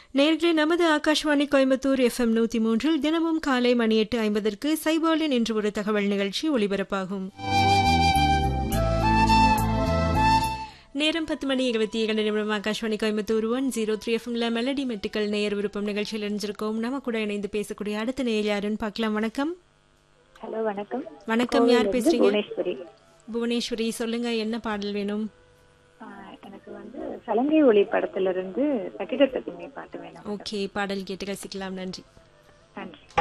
நேர்களே நமது ஆகாஷ்வாணி கோயம்புத்தூர் எஃப்எம் நூத்தி மூன்றில் தினமும் காலை மணி எட்டு ஐம்பதற்கு சைபாலின் என்று ஒரு தகவல் நிகழ்ச்சி ஒலிபரப்பாகும் நேரம் பத்து மணி இருபத்தி இரண்டு நிமிடம் Akashvani Coimbatore one zero three எஃப்எம்ல மெலடி மெட்டுக்கள் நேயர் விருப்பம் நிகழ்ச்சியில் இணைஞ்சிருக்கோம் நம்ம கூட இணைந்து பேசக்கூடிய அடுத்த நேயர் யாருன்னு பார்க்கலாம் வணக்கம் ஹலோ வணக்கம் வணக்கம் யார் கோவிலிருந்து பேசுறீங்க புவனேஸ்வரி புவனேஸ்வரி சொல்லுங்க என்ன பாடல் வேணும் ஆஹ் எனக்கு வந்து சலங்கை ஒளி படத்துல இருந்து கட்டிடத்தை பின்னே பாட்டு வேணும் ஓகே பாடல் கேட்டு ரசிக்கலாம் நன்றி